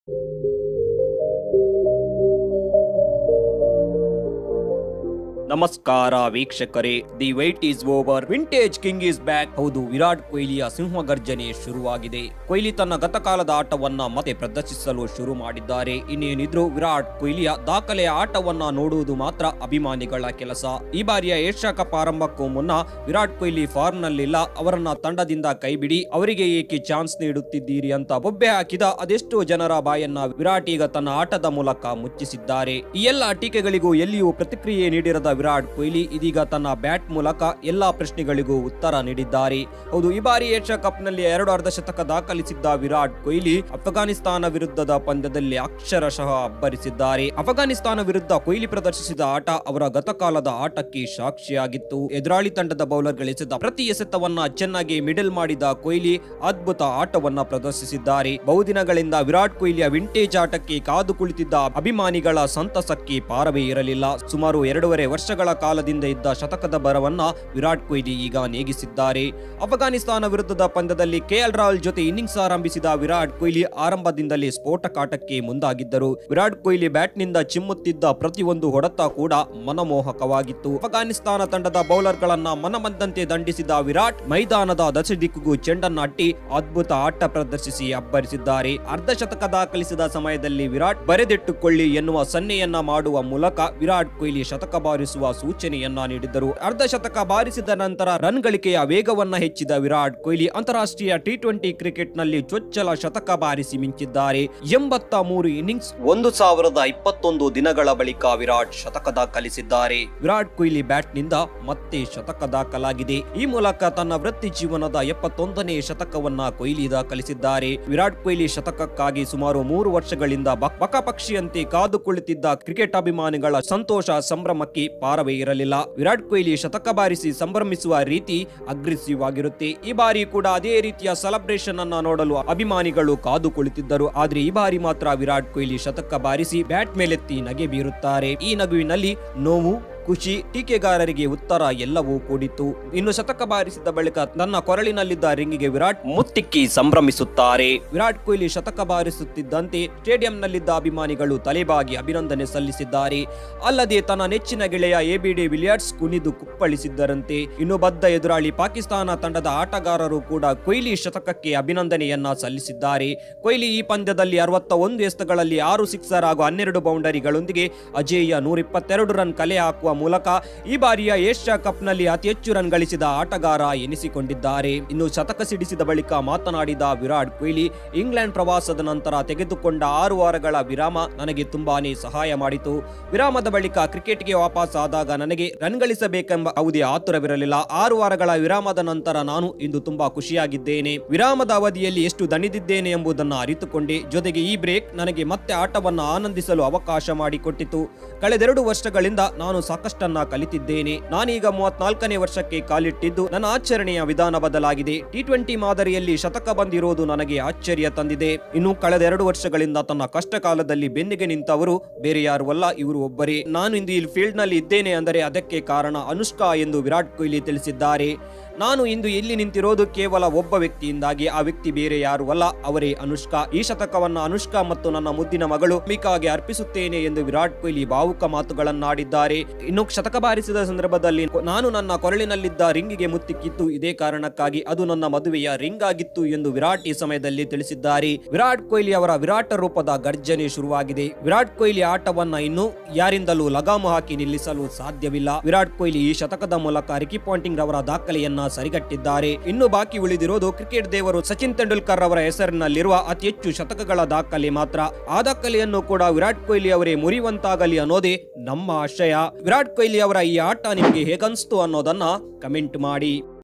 ನಮಸ್ಕಾರ ವೀಕ್ಷಕರೇ the wait is over vintage king is back ಹೌದು ವಿರಾಟ್ ಕೊಹ್ಲಿಯ ಸಿಂಹ ಗರ್ಜನೆ ಶುರುವಾಗಿದೆ ಕೊಹ್ಲಿ ತನ್ನ ಗತಕಾಲದ ಆಟವನ್ನ ಮತ್ತೆ ಪ್ರದರ್ಶಿಸಲು ಶುರು ಮಾಡಿದ್ದಾರೆ ಇನ್ನೇನಿದ್ರು ವಿರಾಟ್ ಕೊಹ್ಲಿಯ ದಾಖಲೆಯ ಆಟವನ್ನ ನೋಡುವುದು ಮಾತ್ರ ಅಭಿಮಾನಿಗಳ ಕೆಲಸ ಈ ಬಾರಿಯ ಏಷ್ಯಾ ಕಪ್ ಆರಂಭಕ್ಕೂ ಮುನ್ನ ವಿರಾಟ್ ಕೊಹ್ಲಿ ಫಾರ್ಮ್ ನಲ್ಲಿಲ್ಲ ಅವರನ್ನ ತಂಡದಿಂದ ಕೈಬಿಡಿ ಅವರಿಗೆ ಏಕೆ ಚಾನ್ಸ್ ನೀಡುತ್ತಿದ್ದೀರಿ ಅಂತ ಬೊಬ್ಬೆ ಹಾಕಿದ ಅದೆಷ್ಟೋ ಜನರ ಬಾಯನ್ನ ವಿರಾಟ್ ಈಗ ತನ್ನ ಆಟದ ಮೂಲಕ ಮುಚ್ಚಿಸಿದ್ದಾರೆ ಈ ಎಲ್ಲ ಟೀಕೆಗಳಿಗೂ ಎಲ್ಲಿಯೂ ಪ್ರತಿಕ್ರಿಯೆ ನೀಡಿರದ ವಿರಾಟ್ ಕೊಹ್ಲಿ ಇದೀಗ ತನ್ನ ಬ್ಯಾಟ್ ಮೂಲಕ ಎಲ್ಲಾ ಪ್ರಶ್ನೆಗಳಿಗೂ ಉತ್ತರ ನೀಡಿದ್ದಾರೆ ಹೌದು ಈ ಬಾರಿ ಏಷ್ಯಾ ಕಪ್ ನಲ್ಲಿ ಎರಡು ಅರ್ಧಶತಕ ದಾಖಲಿಸಿದ್ದ ವಿರಾಟ್ ಕೊಹ್ಲಿ ಅಫ್ಘಾನಿಸ್ತಾನ ವಿರುದ್ಧದ ಪಂದ್ಯದಲ್ಲಿ ಅಕ್ಷರಶಃ ಅಬ್ಬರಿಸಿದ್ದಾರೆ ಅಫ್ಘಾನಿಸ್ತಾನ ವಿರುದ್ಧ ಕೊಹ್ಲಿ ಪ್ರದರ್ಶಿಸಿದ ಆಟ ಅವರ ಗತಕಾಲದ ಆಟಕ್ಕೆ ಸಾಕ್ಷಿಯಾಗಿತ್ತು ಎದುರಾಳಿ ತಂಡದ ಬೌಲರ್ ಗಳಿಸಿದ ಪ್ರತಿ ಎಸೆತವನ್ನ ಚೆನ್ನಾಗಿ ಮಿಡಲ್ ಮಾಡಿದ ಕೊಹ್ಲಿ ಅದ್ಭುತ ಆಟವನ್ನ ಪ್ರದರ್ಶಿಸಿದ್ದಾರೆ ಬಹುದಿನಗಳಿಂದ ವಿರಾಟ್ ಕೊಹ್ಲಿಯ ವಿಂಟೇಜ್ ಆಟಕ್ಕೆ ಕಾದು ಕುಳಿತಿದ್ದ ಅಭಿಮಾನಿಗಳ ಸಂತಸಕ್ಕೆ ಪಾರವೇ ಇರಲಿಲ್ಲ ಸುಮಾರು ಎರಡೂವರೆ ವರ್ಷಗಳ ಕಾಲದಿಂದ ಇದ್ದ ಶತಕದ ಬರವನ್ನ ವಿರಾಟ್ ಕೊಹ್ಲಿ ಈಗ ನೇಗಿಸಿದ್ದಾರೆ ಅಫ್ಘಾನಿಸ್ತಾನ ವಿರುದ್ಧದ ಪಂದ್ಯದಲ್ಲಿ ಕೆಎಲ್ ರಾಹುಲ್ ಜೊತೆ ಇನ್ನಿಂಗ್ಸ್ ಆರಂಭಿಸಿದ ವಿರಾಟ್ ಕೊಹ್ಲಿ ಆರಂಭದಿಂದಲೇ ಸ್ಫೋಟಕಾಟಕ್ಕೆ ಮುಂದಾಗಿದ್ದರು ವಿರಾಟ್ ಕೊಹ್ಲಿ ಬ್ಯಾಟ್ನಿಂದ ಚಿಮ್ಮುತ್ತಿದ್ದ ಪ್ರತಿಯೊಂದು ಹೊಡೆತ ಕೂಡ ಮನಮೋಹಕವಾಗಿತ್ತು ಅಫ್ಘಾನಿಸ್ತಾನ ತಂಡದ ಬೌಲರ್ಗಳನ್ನ ಮನಮಂದಂತೆ ದಂಡಿಸಿದ ವಿರಾಟ್ ಮೈದಾನದ ದಶ ದಿಕ್ಕಿಗೂ ಚೆಂಡನ್ನ ಅಟ್ಟಿ ಅದ್ಭುತ ಆಟ ಪ್ರದರ್ಶಿಸಿ ಅಬ್ಬರಿಸಿದ್ದಾರೆ ಅರ್ಧ ಶತಕ ದಾಖಲಿಸಿದ ಸಮಯದಲ್ಲಿ ವಿರಾಟ್ ಬರೆದಿಟ್ಟುಕೊಳ್ಳಿ ಎನ್ನುವ ಸನ್ನೆಯನ್ನ ಮಾಡುವ ಮೂಲಕ ವಿರಾಟ್ ಕೊಹ್ಲಿ ಶತಕ ಬಾರಿಸುವ ಸೂಚನೆಯನ್ನ ನೀಡಿದ್ದರು ಅರ್ಧ ಶತಕ ಬಾರಿಸಿದ ನಂತರ ರನ್ ಗಳಿಕೆಯ ವೇಗವನ್ನ ಹೆಚ್ಚಿದ ವಿರಾಟ್ ಕೊಹ್ಲಿ ಅಂತಾರಾಷ್ಟ್ರೀಯ ಟಿ ಟ್ವೆಂಟಿ ಕ್ರಿಕೆಟ್ ನಲ್ಲಿ ಚೊಚ್ಚಲ ಶತಕ ಬಾರಿಸಿ ಮಿಂಚಿದ್ದಾರೆ ಎಂಬತ್ತ ಮೂರು ಇನ್ನಿಂಗ್ಸ್ ಒಂದು ಸಾವಿರದ ಇಪ್ಪತ್ತೊಂದು ದಿನಗಳ ಬಳಿಕ ವಿರಾಟ್ ಶತಕ ದಾಖಲಿಸಿದ್ದಾರೆ ವಿರಾಟ್ ಕೊಹ್ಲಿ ಬ್ಯಾಟ್ ನಿಂದ ಮತ್ತೆ ಶತಕ ದಾಖಲಾಗಿದೆ ಈ ಮೂಲಕ ತನ್ನ ವೃತ್ತಿ ಜೀವನದ ಎಪ್ಪತ್ತೊಂದನೇ ಶತಕವನ್ನ ಕೊಹ್ಲಿ ದಾಖಲಿಸಿದ್ದಾರೆ ವಿರಾಟ್ ಕೊಹ್ಲಿ ಶತಕಕ್ಕಾಗಿ ಸುಮಾರು ಮೂರು ವರ್ಷಗಳಿಂದ ಬಕ್- ಬಕಪಕ್ಷಿಯಂತೆ ಕಾದು ಕುಳಿತಿದ್ದ ಕ್ರಿಕೆಟ್ ಅಭಿಮಾನಿಗಳ ಸಂತೋಷ ಸಂಭ್ರಮಕ್ಕೆ ಪಾರವೇ ಇರಲಿಲ್ಲ ವಿರಾಟ್ ಕೊಹ್ಲಿ ಶತಕ ಬಾರಿಸಿ ಸಂಭ್ರಮಿಸುವ ರೀತಿ ಅಗ್ರೆಸಿವ್ ಆಗಿರುತ್ತೆ ಈ ಬಾರಿ ಕೂಡ ಅದೇ ರೀತಿಯ ಸೆಲೆಬ್ರೇಷನ್ ಅನ್ನ ನೋಡಲು ಅಭಿಮಾನಿಗಳು ಕಾದು ಕುಳಿತಿದ್ದರು ಆದ್ರೆ ಈ ಬಾರಿ ಮಾತ್ರ ವಿರಾಟ್ ಕೊಹ್ಲಿ ಶತಕ ಬಾರಿಸಿ ಬ್ಯಾಟ್ ಮೇಲೆತ್ತಿ ನಗೆ ಬೀರುತ್ತಾರೆ ಈ ನಗುವಿನಲ್ಲಿ ನೋವು ಖುಷಿ ಟೀಕೆಗಾರರಿಗೆ ಉತ್ತರ ಎಲ್ಲವೂ ಕೂಡಿತು ಇನ್ನು ಶತಕ ಬಾರಿಸಿದ ಬಳಿಕ ತನ್ನ ಕೊರಳಿನಲ್ಲಿದ್ದ ರಿಂಗಿಗೆ ವಿರಾಟ್ ಮುತ್ತಿಕ್ಕಿ ಸಂಭ್ರಮಿಸುತ್ತಾರೆ ವಿರಾಟ್ ಕೊಹ್ಲಿ ಶತಕ ಬಾರಿಸುತ್ತಿದ್ದಂತೆ ಸ್ಟೇಡಿಯಂನಲ್ಲಿದ್ದ ಅಭಿಮಾನಿಗಳು ತಲೆಬಾಗಿ ಅಭಿನಂದನೆ ಸಲ್ಲಿಸಿದ್ದಾರೆ ಅಲ್ಲದೆ ತನ್ನ ನೆಚ್ಚಿನ ಗೆಳೆಯ ಎಬಿಡಿ ವಿಲಿಯರ್ಸ್ ಕುಣಿದು ಕುಪ್ಪಳಿಸಿದ್ದರಂತೆ ಇನ್ನು ಬದ್ಧ ಎದುರಾಳಿ ಪಾಕಿಸ್ತಾನ ತಂಡದ ಆಟಗಾರರು ಕೂಡ ಕೊಹ್ಲಿ ಶತಕಕ್ಕೆ ಅಭಿನಂದನೆಯನ್ನ ಸಲ್ಲಿಸಿದ್ದಾರೆ ಕೊಹ್ಲಿ ಈ ಪಂದ್ಯದಲ್ಲಿ ಅರವತ್ತ ಒಂದು ಎಸ್ತಗಳಲ್ಲಿ ಆರು ಸಿಕ್ಸರ್ ಹಾಗೂ ಹನ್ನೆರಡು ಬೌಂಡರಿಗಳೊಂದಿಗೆ ಅಜೇಯ ನೂರ ಇಪ್ಪತ್ತೆರಡು ರನ್ ಕಲೆ ಹಾಕುವ ಮೂಲಕ ಈ ಬಾರಿಯ ಏಷ್ಯಾ ಕಪ್ನಲ್ಲಿ ಅತಿ ಹೆಚ್ಚು ರನ್ ಗಳಿಸಿದ ಆಟಗಾರ ಎನಿಸಿಕೊಂಡಿದ್ದಾರೆ ಇನ್ನು ಶತಕ ಸಿಡಿಸಿದ ಬಳಿಕ ಮಾತನಾಡಿದ ವಿರಾಟ್ ಕೊಹ್ಲಿ ಇಂಗ್ಲೆಂಡ್ ಪ್ರವಾಸದ ನಂತರ ತೆಗೆದುಕೊಂಡ ಆರು ವಾರಗಳ ವಿರಾಮ ನನಗೆ ತುಂಬಾನೇ ಸಹಾಯ ಮಾಡಿತು ವಿರಾಮದ ಬಳಿಕ ಕ್ರಿಕೆಟ್ಗೆ ವಾಪಸ್ ಆದಾಗ ನನಗೆ ರನ್ ಗಳಿಸಬೇಕೆಂಬ ಯಾವುದೇ ಆತುರವಿರಲಿಲ್ಲ ಆರು ವಾರಗಳ ವಿರಾಮದ ನಂತರ ನಾನು ಇಂದು ತುಂಬಾ ಖುಷಿಯಾಗಿದ್ದೇನೆ ವಿರಾಮದ ಅವಧಿಯಲ್ಲಿ ಎಷ್ಟು ದಣಿದಿದ್ದೇನೆ ಎಂಬುದನ್ನು ಅರಿತುಕೊಂಡೆ ಜೊತೆಗೆ ಈ ಬ್ರೇಕ್ ನನಗೆ ಮತ್ತೆ ಆಟವನ್ನು ಆನಂದಿಸಲು ಅವಕಾಶ ಮಾಡಿಕೊಟ್ಟಿತು ಕಳೆದೆರಡು ವರ್ಷಗಳಿಂದ ನಾನು ಸಾಕಷ್ಟನ್ನ ಕಲಿತಿದ್ದೇನೆ ನಾನೀಗ ಮೂವತ್ನಾಲ್ಕನೇ ವರ್ಷಕ್ಕೆ ಕಾಲಿಟ್ಟಿದ್ದು ನನ್ನ ಆಚರಣೆಯ ವಿಧಾನ ಬದಲಾಗಿದೆ ಟಿ ಟ್ವೆಂಟಿ ಮಾದರಿಯಲ್ಲಿ ಶತಕ ಬಂದಿರೋದು ನನಗೆ ಆಶ್ಚರ್ಯ ತಂದಿದೆ ಇನ್ನು ಕಳೆದೆರಡು ವರ್ಷಗಳಿಂದ ತನ್ನ ಕಷ್ಟ ಕಾಲದಲ್ಲಿ ಬೆನ್ನಿಗೆ ನಿಂತವರು ಬೇರೆ ಯಾರು ಅಲ್ಲ ಇವರು ಒಬ್ಬರೇ ನಾನು ಇಂದು ಇಲ್ಲಿ ಫೀಲ್ಡ್ ನಲ್ಲಿ ಇದ್ದೇನೆ ಅಂದರೆ ಅದಕ್ಕೆ ಕಾರಣ ಅನುಷ್ಕಾ ಎಂದು ವಿರಾಟ್ ಕೊಹ್ಲಿ ತಿಳಿಸಿದ್ದಾರೆ ನಾನು ಇಂದು ಇಲ್ಲಿ ನಿಂತಿರೋದು ಕೇವಲ ಒಬ್ಬ ವ್ಯಕ್ತಿಯಿಂದಾಗಿ ಆ ವ್ಯಕ್ತಿ ಬೇರೆ ಯಾರು ಅಲ್ಲ ಅವರೇ ಅನುಷ್ಕಾ ಈ ಶತಕವನ್ನ ಅನುಷ್ಕಾ ಮತ್ತು ನನ್ನ ಮುದ್ದಿನ ಮಗಳು ಮಿಕಾಗೆ ಅರ್ಪಿಸುತ್ತೇನೆ ಎಂದು ವಿರಾಟ್ ಕೊಹ್ಲಿ ಭಾವುಕ ಮಾತುಗಳನ್ನಾಡಿದ್ದಾರೆ ಇನ್ನು ಶತಕ ಬಾರಿಸಿದ ಸಂದರ್ಭದಲ್ಲಿ ನಾನು ನನ್ನ ಕೊರಳಿನಲ್ಲಿದ್ದ ರಿಂಗಿಗೆ ಮುತ್ತಿಕ್ಕಿತ್ತು ಇದೇ ಕಾರಣಕ್ಕಾಗಿ ಅದು ನನ್ನ ಮದುವೆಯ ರಿಂಗ್ ಆಗಿತ್ತು ಎಂದು ವಿರಾಟ್ ಈ ಸಮಯದಲ್ಲಿ ತಿಳಿಸಿದ್ದಾರೆ ವಿರಾಟ್ ಕೊಹ್ಲಿ ಅವರ ವಿರಾಟ ರೂಪದ ಗರ್ಜನೆ ಶುರುವಾಗಿದೆ ವಿರಾಟ್ ಕೊಹ್ಲಿ ಆಟವನ್ನ ಇನ್ನು ಯಾರಿಂದಲೂ ಲಗಾಮು ಹಾಕಿ ನಿಲ್ಲಿಸಲು ಸಾಧ್ಯವಿಲ್ಲ ವಿರಾಟ್ ಕೊಹ್ಲಿ ಈ ಶತಕದ ಮೂಲಕ ರಿಕಿ ಪಾಂಟಿಂಗ್ ರವರ ದಾಖಲೆಯನ್ನ ಸರಿಗಟ್ಟಿದ್ದಾರೆ ಇನ್ನು ಬಾಕಿ ಉಳಿದಿರೋದು ಕ್ರಿಕೆಟ್ ದೇವರು ಸಚಿನ್ ತೆಂಡೂಲ್ಕರ್ ಅವರ ಹೆಸರಿನಲ್ಲಿರುವ ಅತಿ ಹೆಚ್ಚು ಶತಕಗಳ ದಾಖಲೆ ಮಾತ್ರ ಆ ದಾಖಲೆಯನ್ನು ಕೂಡ ವಿರಾಟ್ ಕೊಹ್ಲಿ ಅವರೇ ಮುರಿಯುವಂತಾಗಲಿ ಅನ್ನೋದೇ ನಮ್ಮ ಆಶಯ ವಿರಾಟ್ ಕೊಹ್ಲಿ ಅವರ ಈ ಆಟ ನಿಮಗೆ ಹೇಗನ್ಸ್ತು ಅನ್ನೋದನ್ನ ಕಮೆಂಟ್ ಮಾಡಿ